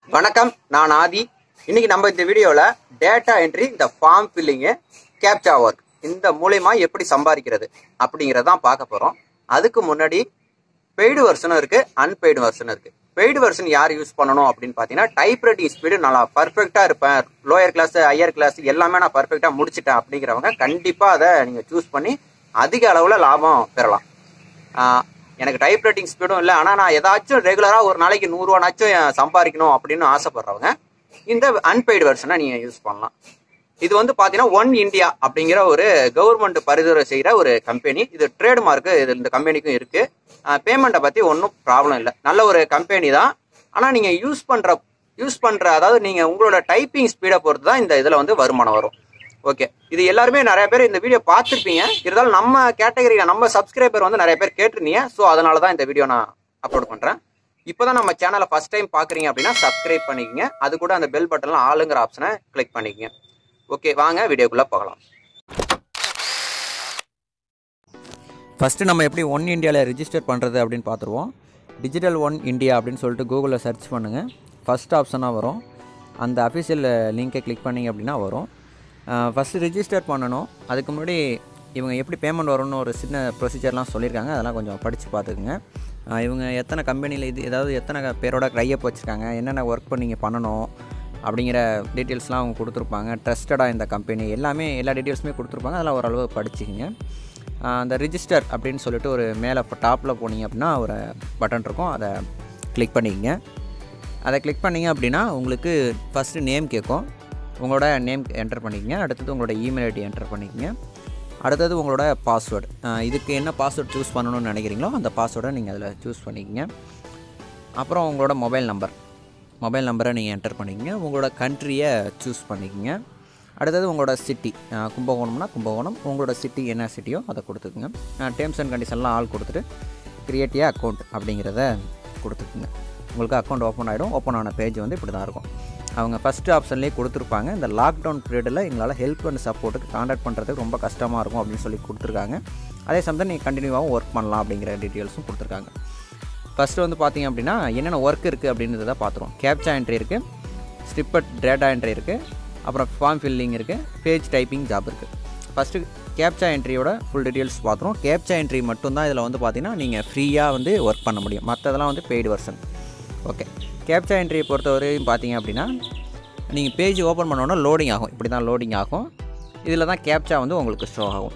வணக்கம் நான் ஆதி இன்னைக்கு நம்ம இந்த வீடியோவில் டேட்டா என்ட்ரி இந்த ஃபார்ம் ஃபில்லிங்கு கேப்சா ஒர்க் இந்த மூலயமா எப்படி சம்பாதிக்கிறது அப்படிங்கிறதான் பார்க்க போகிறோம் அதுக்கு முன்னாடி பெய்டு வெர்ஷனும் இருக்குது அன்பெய்டு வெர்ஷனும் இருக்குது பெய்டு வெர்ஷன் யார் யூஸ் பண்ணணும் அப்படின்னு பார்த்தீங்கன்னா டைப் ரைட்டிங் ஸ்பீடு நல்லா பர்ஃபெக்டாக இருப்பேன் லோயர் கிளாஸ் ஹையர் கிளாஸ் எல்லாமே நான் பர்ஃபெக்டாக முடிச்சிட்டேன் அப்படிங்கிறவங்க கண்டிப்பாக அதை நீங்கள் சூஸ் பண்ணி அதிக அளவில் லாபம் பெறலாம் ஆஹ் எனக்கு டைப் ரைட்டிங் ஸ்பீடும் இல்லை ஆனால் நான் ஏதாச்சும் ரெகுலராக ஒரு நாளைக்கு நூறுரூவானாச்சும் சம்பாதிக்கணும் அப்படின்னு ஆசைப்படுறவங்க இந்த அன்பெய்டு வெர்ஷனை நீங்கள் யூஸ் பண்ணலாம் இது வந்து பார்த்தீங்கன்னா ஒன் இந்தியா அப்படிங்கிற ஒரு கவர்மெண்ட் பரிந்துரை செய்கிற ஒரு கம்பெனி இது ட்ரேட்மார்க்கு இது இந்த கம்பெனிக்கும் இருக்கு பேமெண்ட்டை பற்றி ஒன்றும் ப்ராப்ளம் இல்லை நல்ல ஒரு கம்பெனி தான் ஆனால் நீங்கள் யூஸ் பண்ணுற யூஸ் பண்ணுற அதாவது நீங்கள் உங்களோட டைப்பிங் ஸ்பீடை பொறுத்து தான் இந்த இதில் வந்து வருமானம் வரும் ஓகே இது எல்லாருமே நிறைய பேர் இந்த வீடியோ பார்த்துருப்பீங்க இருந்தாலும் நம்ம கேட்டகரியில் நம்ம சப்ஸ்கிரைபர் வந்து நிறைய பேர் கேட்டிருந்தீங்க ஸோ அதனால தான் இந்த வீடியோ நான் அப்லோட் பண்ணுறேன் இப்போ தான் நம்ம சேனலை ஃபஸ்ட் டைம் பார்க்குறீங்க அப்படின்னா சப்ஸ்கிரைப் பண்ணிக்கங்க அது கூட அந்த பெல் பட்டனில் ஆளுங்கிற ஆப்ஷனை கிளிக் பண்ணிக்கங்க ஓகே வாங்க வீடியோக்குள்ளே போகலாம் ஃபஸ்ட்டு நம்ம எப்படி ஒன் இந்தியாவில் ரிஜிஸ்டர் பண்ணுறது அப்படின்னு பார்த்துருவோம் டிஜிட்டல் ஒன் இந்தியா அப்படின்னு சொல்லிட்டு கூகுளில் சர்ச் பண்ணுங்கள் ஃபஸ்ட் ஆப்ஷனாக வரும் அந்த அஃபிஷியல் லிங்கை கிளிக் பண்ணிங்க அப்படின்னா வரும் ஃபஸ்ட்டு ரிஜிஸ்டர் பண்ணணும் அதுக்கு முன்னாடி இவங்க எப்படி பேமெண்ட் வரும்னு ஒரு சின்ன ப்ரொசீஜர்லாம் சொல்லியிருக்காங்க அதெல்லாம் கொஞ்சம் படித்து பார்த்துக்குங்க ஆஹ் இவங்க எத்தனை கம்பெனியில் இது ஏதாவது எத்தனை பேரோட கையப் வச்சுருக்காங்க என்னென்ன ஒர்க் பண்ணி நீங்கள் பண்ணணும் அப்படிங்கிற டீட்டெயில்ஸ்லாம் அவங்க கொடுத்துருப்பாங்க ட்ரஸ்டடாக இந்த கம்பெனி எல்லாமே எல்லா டீட்டெயில்ஸுமே கொடுத்துருப்பாங்க அதெல்லாம் ஓரளவு படிச்சுக்கிங்க ஆஹ் அந்த ரிஜிஸ்டர் அப்படின்னு சொல்லிட்டு ஒரு மேலே டாப்பில் போனீங்க அப்படின்னா ஒரு பட்டன் இருக்கும் அதை கிளிக் பண்ணிக்கங்க அதை கிளிக் பண்ணீங்க அப்படின்னா உங்களுக்கு ஃபஸ்ட்டு நேம் கேட்கும் உங்களோட நேம் என்டர் பண்ணிக்கங்க அடுத்தது உங்களோட இமெயில் ஐடி என்டர் பண்ணிக்கங்க அடுத்தது உங்களோட பாஸ்வேர்டு இதுக்கு என்ன பாஸ்வேர்டு சூஸ் பண்ணணும்னு நினைக்கிறீங்களோ அந்த பாஸ்வேர்டை நீங்கள் அதில் சூஸ் பண்ணிக்கங்க அப்புறம் உங்களோட மொபைல் நம்பர் மொபைல் நம்பரை நீங்கள் என்டர் பண்ணிக்கங்க உங்களோட கண்ட்ரியை சூஸ் பண்ணிக்கங்க அடுத்தது உங்களோட சிட்டி கும்பகோணம்னா கும்பகோணம் உங்களோட சிட்டி என்ன சிட்டியோ அதை கொடுத்துக்குங்க டேர்ம்ஸ் அண்ட் கண்டிஷன்லாம் ஆள் கொடுத்துட்டு கிரியேட் ஏ அக்கௌண்ட் அப்படிங்கிறத கொடுத்துக்குங்க உங்களுக்கு அக்கௌண்ட் ஓப்பன் ஆகிடும் ஓப்பன் ஆன பேஜ் வந்து இப்படி தான் இருக்கும் அவங்க ஃபஸ்ட்டு ஆப்ஷன்லேயே கொடுத்துருப்பாங்க இந்த லாக்டவுன் பீரியடில் எங்களால் ஹெல்ப் அண்ட் சப்போர்ட்டுக்கு காண்டாக்ட் பண்ணுறதுக்கு ரொம்ப கஷ்டமாக இருக்கும் அப்படின்னு சொல்லி கொடுத்துருக்காங்க அதே சமயம் நீங்கள் கண்டினியூவாகவும் ஒர்க் பண்ணலாம் அப்படிங்கிற டீட்டெயில்ஸும் கொடுத்துருக்காங்க ஃபஸ்ட்டு வந்து பார்த்தீங்க அப்படின்னா என்னென்ன ஒர்க் இருக்குது அப்படின்றத பார்த்துருவோம் கேப்சா என்ட்ரி இருக்குது ஸ்டிப்பட் டேட்டா என்ட்ரி இருக்குது அப்புறம் ஃபார்ம் ஃபில்லிங் இருக்குது பேஜ் டைப்பிங் ஜாப் இருக்குது ஃபஸ்ட்டு கேப்சா என்ட்ரியோட ஃபுல் டீட்டெயில்ஸ் பார்த்துருவோம் கேப்சா என்ட்ரி மட்டும்தான் இதில் வந்து பார்த்தீங்கன்னா நீங்கள் ஃப்ரீயாக வந்து ஒர்க் பண்ண முடியும் மற்றதெல்லாம் வந்து பெய்டு வெர்ஷன் ஓகே கேப்சா என்ட்ரியை பொறுத்தவரையும் பார்த்தீங்க அப்படின்னா நீங்கள் பேஜ் ஓப்பன் பண்ணோன்னா லோடிங் ஆகும் இப்படி தான் லோடிங் ஆகும் இதில் தான் கேப்சா வந்து உங்களுக்கு ஷோ ஆகும்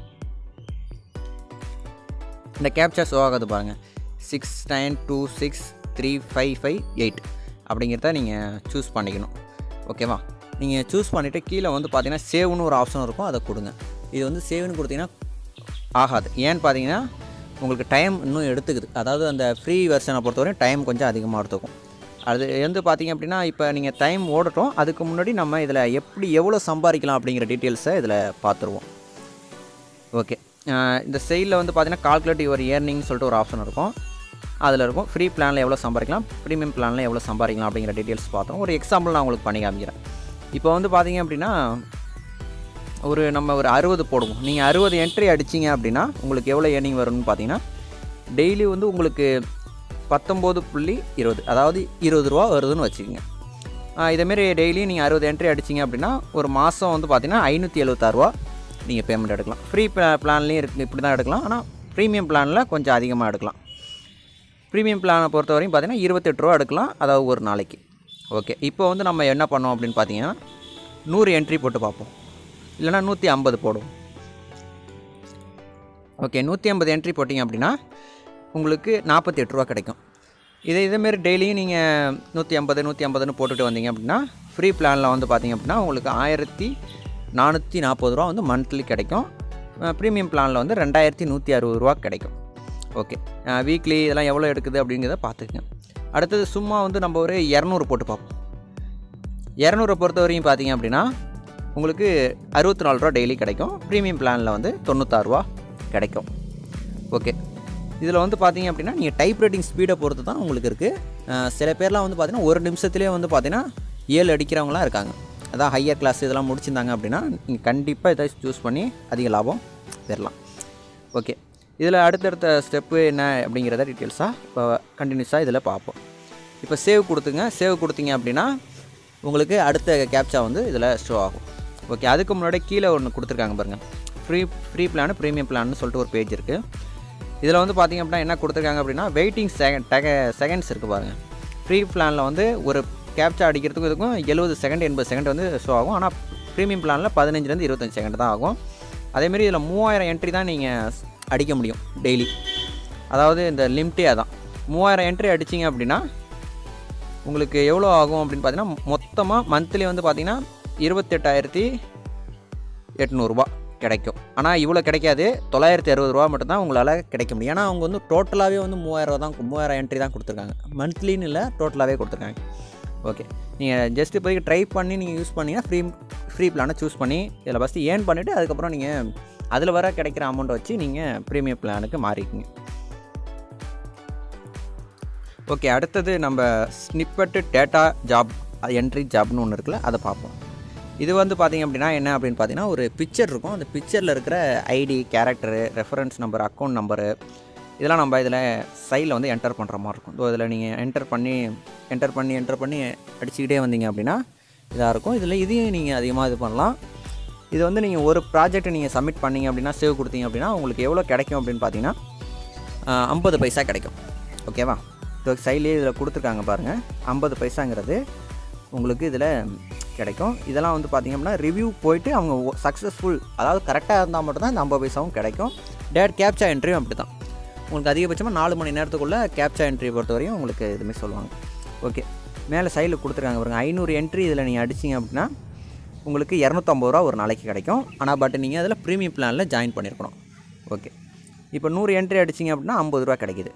இந்த கேப்சா ஷோ ஆகுது பாருங்கள் six nine two six three five five eight அப்படிங்கிறத நீங்கள் சூஸ் பண்ணிக்கணும் ஓகேவா நீங்கள் சூஸ் பண்ணிவிட்டு கீழே வந்து பார்த்தீங்கன்னா சேவ்னு ஒரு ஆப்ஷன் இருக்கும் அதை கொடுங்க இது வந்து சேவ்னு கொடுத்தீங்கன்னா ஆகாது ஏன்னு பார்த்தீங்கன்னா உங்களுக்கு டைம் இன்னும் எடுத்துக்குது அதாவது அந்த ஃப்ரீ வெர்ஷனை பொறுத்தவரையும் டைம் கொஞ்சம் அதிகமாக எடுத்துக்கும் அது வந்து பார்த்தீங்க அப்படின்னா இப்போ நீங்கள் டைம் ஓடட்டும் அதுக்கு முன்னாடி நம்ம இதில் எப்படி எவ்வளோ சம்பாதிக்கலாம் அப்படிங்கிற டீட்டெயில்ஸை இதில் பார்த்துருவோம் ஓகே இந்த சைடில் வந்து பார்த்தீங்கன்னா கால்குலேட் யுவர் ஏர்னிங் சொல்லிட்டு ஒரு ஆப்ஷன் இருக்கும் அதில் இருக்கும் ஃப்ரீ பிளானில் எவ்வளோ சம்பாதிக்கலாம் ப்ரீமியம் பிளானில் எவ்வளோ சம்பாதிக்கலாம் அப்படிங்கிற டீட்டெயில்ஸ் பார்த்தோம் ஒரு எக்ஸாம்பிள் நான் உங்களுக்கு பண்ணி காமிக்கிறேன் இப்போ வந்து பார்த்தீங்க அப்படின்னா ஒரு நம்ம ஒரு அறுபது போடுவோம் நீங்கள் அறுபது என்ட்ரி அடிச்சிங்க அப்படின்னா உங்களுக்கு எவ்வளோ ஏர்னிங் வரும்னு பார்த்தீங்கன்னா டெய்லி வந்து உங்களுக்கு பத்தொம்போது புள்ளி இருபது அதாவது இருபது ரூபா வருதுன்னு வச்சுக்கோங்க இதேமாரி டெய்லி நீங்கள் அறுபது என்ட்ரி அடிச்சிங்க அப்படின்னா ஒரு மாதம் வந்து பார்த்தீங்கன்னா ஐநூற்றி எழுபத்தாறுரூவா நீங்கள் பேமெண்ட் எடுக்கலாம் ஃப்ரீ பிளான்லேயும் இருக்குது இப்படி தான் எடுக்கலாம் ஆனால் ப்ரீமியம் பிளானில் கொஞ்சம் அதிகமாக எடுக்கலாம் ப்ரீமியம் பிளானை பொறுத்த வரையும் பார்த்தீங்கன்னா இருபத்தெட்டு ரூபா எடுக்கலாம் அதாவது ஒரு நாளைக்கு ஓகே இப்போ வந்து நம்ம என்ன பண்ணோம் அப்படின்னு பார்த்தீங்கன்னா நூறு என்ட்ரி போட்டு பார்ப்போம் இல்லைனா நூற்றி ஐம்பது போடுவோம் ஓகே நூற்றி ஐம்பது என்ட்ரி போட்டிங்க அப்படின்னா உங்களுக்கு நாற்பத்தி எட்டு ரூபா கிடைக்கும் இதே இதேமாரி டெய்லியும் நீங்கள் நூற்றி ஐம்பது நூற்றி ஐம்பதுன்னு போட்டுட்டு வந்தீங்க அப்படின்னா ஃப்ரீ பிளானில் வந்து பார்த்தீங்க அப்படின்னா உங்களுக்கு ஆயிரத்தி நானூற்றி நாற்பது ரூபா வந்து மந்த்லி கிடைக்கும் ப்ரீமியம் பிளானில் வந்து ரெண்டாயிரத்தி நூற்றி அறுபது ரூபா கிடைக்கும் ஓகே வீக்லி இதெல்லாம் எவ்வளோ எடுக்குது அப்படிங்கிறத பார்த்துக்குங்க அடுத்தது சும்மா வந்து நம்ம ஒரு இரநூறு போட்டு பார்ப்போம் இரநூறை பொறுத்த வரையும் பார்த்தீங்க அப்படின்னா உங்களுக்கு அறுபத்தி நாலு ரூபா டெய்லி கிடைக்கும் ப்ரீமியம் பிளானில் வந்து தொண்ணூத்தாறுரூவா கிடைக்கும் ஓகே இதில் வந்து பார்த்தீங்க அப்படின்னா நீங்கள் டைப் ரைட்டிங் ஸ்பீடை பொறுத்து தான் உங்களுக்கு இருக்குது சில பேர்லாம் வந்து பார்த்தீங்கன்னா ஒரு நிமிஷத்துலேயே வந்து பார்த்தீங்கன்னா ஏழு அடிக்கிறவங்களாம் இருக்காங்க அதான் ஹையர் கிளாஸ் இதெல்லாம் முடிச்சிருந்தாங்க அப்படின்னா நீங்கள் கண்டிப்பாக இதை சூஸ் பண்ணி அதிக லாபம் பெறலாம் ஓகே இதில் அடுத்தடுத்த ஸ்டெப்பு என்ன அப்படிங்கிறத டீட்டெயில்ஸாக இப்போ கண்டினியூஸாக இதில் பார்ப்போம் இப்போ சேவ் கொடுத்துங்க சேவ் கொடுத்தீங்க அப்படின்னா உங்களுக்கு அடுத்த கேப்சா வந்து இதில் ஷோ ஆகும் ஓகே அதுக்கு முன்னாடி கீழே ஒன்று கொடுத்துருக்காங்க பாருங்கள் ஃப்ரீ ஃப்ரீ பிளான் ப்ரீமியம் பிளான்னு சொல்லிட்டு ஒரு பேஜ் இருக்குது இதில் வந்து பார்த்திங்க அப்படின்னா என்ன கொடுத்துருக்காங்க அப்படின்னா வெயிட்டிங் செகண்ட் டெக செகண்ட்ஸ் இருக்குது பாருங்கள் ஃப்ரீ பிளானில் வந்து ஒரு கேப்சா அடிக்கிறதுக்கும் இதுக்கும் எழுபது செகண்ட் எண்பது செகண்ட் வந்து ஷோ ஆகும் ஆனால் ப்ரீமியம் பிளானில் பதினஞ்சுலேருந்து இருபத்தஞ்சி செகண்ட் தான் ஆகும் அதேமாரி இதில் மூவாயிரம் என்ட்ரி தான் நீங்கள் அடிக்க முடியும் டெய்லி அதாவது இந்த லிமிட்டே அதான் மூவாயிரம் என்ட்ரி அடிச்சிங்க அப்படின்னா உங்களுக்கு எவ்வளோ ஆகும் அப்படின்னு பார்த்தீங்கன்னா மொத்தமாக மந்த்லி வந்து பார்த்தீங்கன்னா இருபத்தெட்டாயிரத்தி எட்நூறுபா கிடைக்கும் ஆனால் இவ்வளோ கிடைக்காது தொள்ளாயிரத்தி அறுபது ரூபா மட்டும்தான் உங்களால் கிடைக்க முடியும் ஏன்னா அவங்க வந்து டோட்டலாகவே வந்து மூவாயிரம் ரூபா தான் மூவாயிரம் என்ட்ரி தான் கொடுத்துருக்காங்க மந்த்லின்னு இல்லை டோட்டலாகவே கொடுத்துருக்காங்க ஓகே நீங்கள் ஜஸ்ட் இப்போதைக்கு ட்ரை பண்ணி நீங்கள் யூஸ் பண்ணிங்கன்னா ஃப்ரீ ஃப்ரீ பிளானை சூஸ் பண்ணி இதில் ஃபஸ்ட்டு ஏர்ன் பண்ணிவிட்டு அதுக்கப்புறம் நீங்கள் அதில் வர கிடைக்கிற அமௌண்ட்டை வச்சு நீங்கள் ப்ரீமியம் பிளானுக்கு மாறிக்கிங்க ஓகே அடுத்தது நம்ம ஸ்னிப்பட்டு டேட்டா ஜாப் என்ட்ரி ஜாப்னு ஒன்று இருக்குல்ல அதை பார்ப்போம் இது வந்து பார்த்திங்க அப்படின்னா என்ன அப்படின்னு பார்த்தீங்கன்னா ஒரு பிக்சர் இருக்கும் அந்த பிக்சரில் இருக்கிற ID character reference number account number இதெல்லாம் நம்ம இதில் சைடில் வந்து என்டர் பண்ணுற மாதிரி இருக்கும் ஸோ இதில் நீங்கள் என்டர் பண்ணி என்டர் பண்ணி என்டர் பண்ணி அடிச்சுக்கிட்டே வந்தீங்க அப்படின்னா இதாக இருக்கும் இதில் இதையும் நீங்கள் அதிகமாக இது பண்ணலாம் இது வந்து நீங்கள் ஒரு ப்ராஜெக்ட் நீங்கள் சப்மிட் பண்ணீங்க அப்படின்னா சேவ் கொடுத்தீங்க அப்படின்னா உங்களுக்கு எவ்வளோ கிடைக்கும் அப்படின்னு பார்த்தீங்கன்னா ஐம்பது பைசா கிடைக்கும் ஓகேவா இப்போ சைட்லேயே இதில் கொடுத்துருக்காங்க பாருங்கள் ஐம்பது பைசாங்கிறது உங்களுக்கு இதில் கிடைக்கும் இதெல்லாம் வந்து பார்த்திங்க அப்படின்னா ரிவ்யூ போயிட்டு அவங்க சக்ஸஸ்ஃபுல் அதாவது கரெக்டாக இருந்தால் மட்டும்தான் இந்த ஐம்பது பைசாவும் கிடைக்கும் டேட் கேப்சா என்ட்ரியும் அப்படி தான் உங்களுக்கு அதிகபட்சமாக நாலு மணி நேரத்துக்குள்ளே கேப்சா என்ட்ரி பொறுத்த வரையும் உங்களுக்கு இதுமாரி சொல்லுவாங்க ஓகே மேலே சைடில் கொடுத்துருக்காங்க பாருங்க ஐநூறு என்ட்ரி இதில் நீங்கள் அடிச்சிங்க அப்படின்னா உங்களுக்கு இரநூத்தம்பது ரூபா ஒரு நாளைக்கு கிடைக்கும் ஆனால் பட் நீங்கள் அதில் ப்ரீமியம் பிளானில் ஜாயின் பண்ணியிருக்கணும் ஓகே இப்போ நூறு என்ட்ரி அடிச்சிங்க அப்படின்னா ஐம்பது ரூபா கிடைக்குது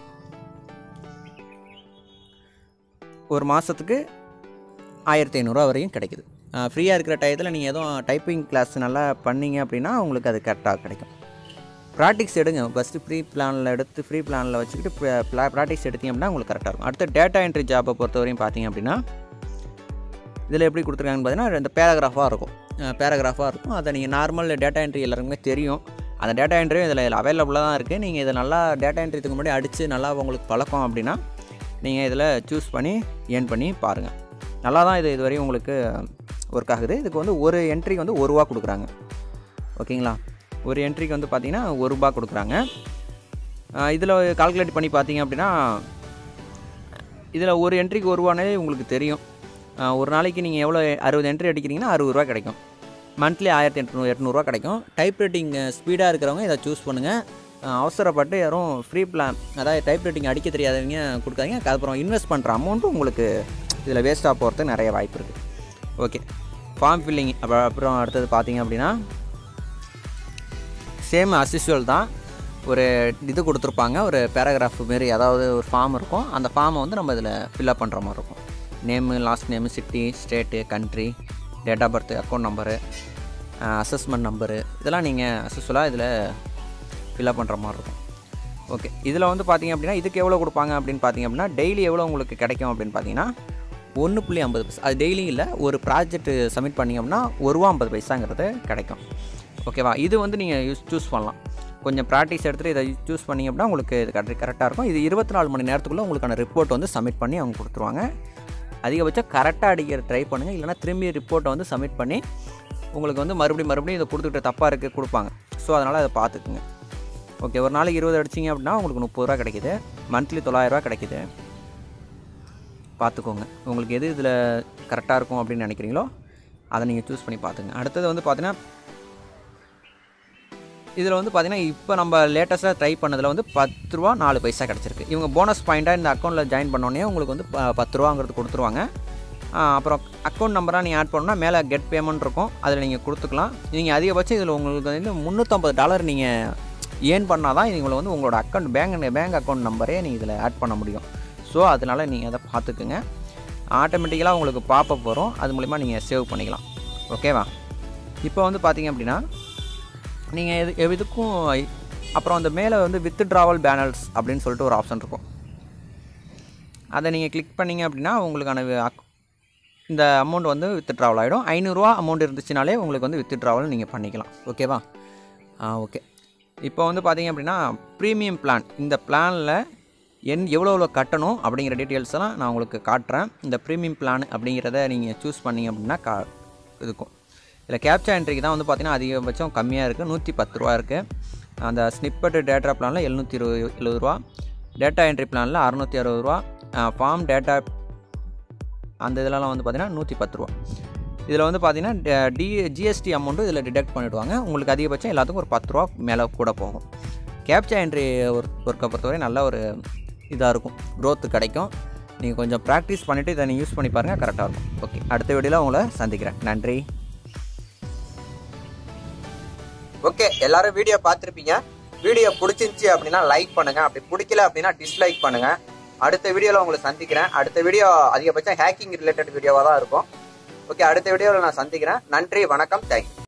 ஒரு மாதத்துக்கு ஆயிரத்தி ஐநூறுரூவா வரையும் கிடைக்குது ஃப்ரீயாக இருக்கிற டயத்தில் நீங்கள் எதுவும் டைப்பிங் கிளாஸ் நல்லா பண்ணீங்க அப்படின்னா உங்களுக்கு அது கரெக்டாக கிடைக்கும் ப்ராக்டிக்ஸ் எடுங்க ஃபஸ்ட்டு ஃப்ரீ பிளானில் எடுத்து ஃப்ரீ பிளானில் வச்சுக்கிட்டு ப்ராக்டிக்ஸ் எடுத்தீங்க அப்படின்னா உங்களுக்கு கரெக்டாக இருக்கும் அடுத்து டேட்டா என்ட்ரி ஜாப்பை பொறுத்தவரையும் பார்த்தீங்க அப்படின்னா இதில் எப்படி கொடுத்துருக்காங்கன்னு பார்த்தீங்கன்னா இந்த பேராகிராஃபாக இருக்கும் பேராகிராஃபாக இருக்கும் அதை நீங்கள் நார்மல் டேட்டா என்ட்ரி எல்லாருக்குமே தெரியும் அந்த டேட்டா என்ட்ரியும் இதில் அவைலபிளாக தான் இருக்குது நீங்கள் இதை நல்லா டேட்டா என்ட்ரிக்கு முன்னாடி அடித்து நல்லா உங்களுக்கு பழக்கம் அப்படின்னா நீங்கள் இதில் சூஸ் பண்ணி ஏர்ன் பண்ணி பாருங்கள் நல்லா தான் இது இதுவரையும் உங்களுக்கு ஒர்க் ஆகுது இதுக்கு வந்து ஒரு என்ட்ரிக்கு வந்து ஒரு ரூபா கொடுக்குறாங்க ஓகேங்களா ஒரு என்ட்ரிக்கு வந்து பார்த்தீங்கன்னா ஒரு ரூபா கொடுக்குறாங்க இதில் கால்குலேட் பண்ணி பார்த்தீங்க அப்படின்னா இதில் ஒரு என்ட்ரிக்கு ஒரு ரூபானே உங்களுக்கு தெரியும் ஆஹ் ஒரு நாளைக்கு நீங்கள் எவ்வளோ அறுபது என்ட்ரி அடிக்கிறீங்கன்னா அறுபது ரூபா கிடைக்கும் மந்த்லி ஆயிரத்தி எட்நூறு எட்நூறுவா கிடைக்கும் டைப் ரைட்டிங் ஸ்பீடாக இருக்கிறவங்க இதை சூஸ் பண்ணுங்கள் அவசரப்பட்டு யாரும் ஃப்ரீ பிளான் அதாவது டைப் ரைட்டிங் அடிக்க தெரியாதவங்க கொடுக்காதீங்க அப்புறம் இன்வெஸ்ட் பண்ணுற அமௌண்ட்டும் உங்களுக்கு இதில் வேஸ்ட்டாக போகிறதுக்கு நிறைய வாய்ப்பு இருக்குது ஓகே ஃபார்ம் ஃபில்லிங் அப்புறம் அப்புறம் அடுத்தது பார்த்தீங்க அப்படின்னா சேம் அசிஷுவல் தான் ஒரு இது கொடுத்துருப்பாங்க ஒரு பேராகிராஃப் மாரி அதாவது ஒரு ஃபார்ம் இருக்கும் அந்த ஃபார்மை வந்து நம்ம இதில் ஃபில்அப் பண்ணுற மாதிரி இருக்கும் name last name city state country date of birth account number assessment number இதெல்லாம் நீங்கள் அசஸ்வலாக இதில் ஃபில்அப் பண்ணுற மாதிரி இருக்கும் ஓகே இதில் வந்து பார்த்தீங்க அப்படின்னா இதுக்கு எவ்வளோ கொடுப்பாங்க அப்படின்னு பார்த்தீங்க அப்படின்னா டெய்லி எவ்வளோ உங்களுக்கு கிடைக்கும் அப்படின்னு பார்த்தீங்கன்னா ஒன்று புள்ளி ஐம்பது பைசா அது டெய்லி இல்லை ஒரு ப்ராஜெக்ட் சப்மிட் பண்ணிங்க அப்படின்னா ஒரு ரூபா ஐம்பது பைசாங்கிறது கிடைக்கும் ஓகேவா இது வந்து நீங்கள் யூஸ் சூஸ் பண்ணலாம் கொஞ்சம் ப்ராக்டிஸ் எடுத்துகிட்டு இதை சூஸ் பண்ணிங்க அப்படின்னா உங்களுக்கு இது கரெக்ட் கரெக்டாக இருக்கும் இது இருபத்தி நாலு மணி நேரத்துக்குள்ளே உங்களுக்கான ரிப்போர்ட் வந்து சப்மிட் பண்ணி அவங்க கொடுத்துருவாங்க அதிகபட்சம் கரெக்டாக அடிக்கிற ட்ரை பண்ணுங்கள் இல்லைனா திரும்பி ரிப்போர்ட்டை வந்து சப்மிட் பண்ணி உங்களுக்கு வந்து மறுபடியும் மறுபடியும் இதை கொடுத்துக்கிட்டு தப்பாக இருக்குது கொடுப்பாங்க ஸோ அதனால் அதை பார்த்துக்குங்க ஓகே ஒரு நாளைக்கு இருபது அடிச்சிங்க அப்படின்னா உங்களுக்கு முப்பது ரூபா கிடைக்குது மந்த்லி தொள்ளாயிரரூவா கிடைக்குது பார்த்துக்கோங்க உங்களுக்கு எது இதில் கரெக்டாக இருக்கும் அப்படின்னு நினைக்கிறீங்களோ அதை நீங்கள் சூஸ் பண்ணி பார்த்துங்க அடுத்தது வந்து பார்த்தீங்கன்னா இதில் வந்து பார்த்தீங்கன்னா இப்போ நம்ம லேட்டஸ்ட்டாக ட்ரை பண்ணதில் வந்து பத்து ரூபா நாலு பைசா கிடச்சிருக்கு இவங்க போனஸ் பாயிண்ட்டாக இந்த அக்கௌண்ட்டில் ஜாயின் பண்ணோடனே உங்களுக்கு வந்து ப- பத்து ரூபாங்கிறது கொடுத்துருவாங்க ஆ, அப்புறம் அக்கௌண்ட் நம்பராக நீங்கள் ஆட் பண்ணணும்னா மேலே கெட் பேமெண்ட் இருக்கும் அதில் நீங்கள் கொடுத்துக்கலாம் நீங்கள் அதிகபட்சம் இதில் உங்களுக்கு வந்து முந்நூற்றம்பது டாலர் நீங்கள் ஏர்ன் பண்ணால் தான் இவங்களை வந்து உங்களோட அக்கௌண்ட் பேங்க் பேங்க் அக்கௌண்ட் நம்பரே நீங்கள் இதில் ஆட் பண்ண முடியும் ஸோ அதனால் நீங்கள் அதை பார்த்துக்குங்க ஆட்டோமேட்டிக்கலாக உங்களுக்கு பாப்பப் வரும் அது மூலிமா நீங்கள் சேவ் பண்ணிக்கலாம் ஓகேவா இப்போ வந்து பார்த்தீங்க அப்படின்னா நீங்கள் எது எது- இதுக்கும் அப்புறம் அந்த மேலே வந்து வித் ட்ராவல் பேனல்ஸ் அப்படின்னு சொல்லிட்டு ஒரு ஆப்ஷன் இருக்கும் அதை நீங்கள் கிளிக் பண்ணீங்க அப்படின்னா உங்களுக்கான வி- அக்- இந்த அமௌண்ட் வந்து வித் ட்ராவல் ஆகிடும் ஐநூறுரூவா அமௌண்ட் இருந்துச்சுனாலே உங்களுக்கு வந்து வித் ட்ராவல் நீங்கள் பண்ணிக்கலாம் ஓகேவா ஆ ஓகே இப்போ வந்து பார்த்தீங்க அப்படின்னா ப்ரீமியம் பிளான் இந்த பிளானில் என் எவ்வளோ எவ்வளோ கட்டணும் அப்படிங்கிற டீட்டெயில்ஸ் எல்லாம் நான் உங்களுக்கு காட்டுறேன் இந்த ப்ரீமியம் பிளான் அப்படிங்கிறத நீங்கள் சூஸ் பண்ணீங்க அப்படின்னா கா இருக்கும் இதில் கேப்சா என்ட்ரிக்கு தான் வந்து பார்த்தீங்கன்னா அதிகபட்சம் கம்மியாக இருக்குது நூற்றி பத்து ரூபா இருக்குது அந்த ஸ்னிப்பட் டேட்டா பிளானில் எழுநூற்றி இருபது எழுபது ரூபா டேட்டா என்ட்ரி பிளானில் அறநூற்றி அறுபது ரூபா ஃபார்ம் டேட்டா அந்த இதெல்லாம் வந்து பார்த்தீங்கன்னா நூற்றி பத்து ரூபா இதில் வந்து பார்த்தீங்கன்னா டி ஜிஎஸ்டி அமௌண்ட்டும் இதில் டிடெக்ட் பண்ணிவிடுவாங்க உங்களுக்கு அதிகபட்சம் எல்லாத்துக்கும் ஒரு பத்து ரூபா மேலே கூட போகும் கேப்சா என்ட்ரி ஒர்க் ஒர்க்கை பொறுத்தவரை நல்ல ஒரு இதாக இருக்கும் growth கிடைக்கும் நீங்கள் கொஞ்சம் ப்ராக்டிஸ் பண்ணிவிட்டு இதை நீங்கள் யூஸ் பண்ணி பாருங்கள் கரெக்டாக இருக்கும் ஓகே அடுத்த வீடியோவில் உங்களை சந்திக்கிறேன் நன்றி ஓகே எல்லாரும் வீடியோ பார்த்துருப்பீங்க வீடியோ பிடிச்சிருந்துச்சி அப்படின்னா லைக் பண்ணுங்க அப்படி பிடிக்கல அப்படின்னா டிஸ்லைக் பண்ணுங்க அடுத்த வீடியோவில் உங்களை சந்திக்கிறேன் அடுத்த வீடியோ அதிகபட்சம் ஹேக்கிங் ரிலேட்டட் வீடியோவாக தான் இருக்கும் ஓகே அடுத்த வீடியோவில் நான் சந்திக்கிறேன் நன்றி வணக்கம் தேங்க்யூ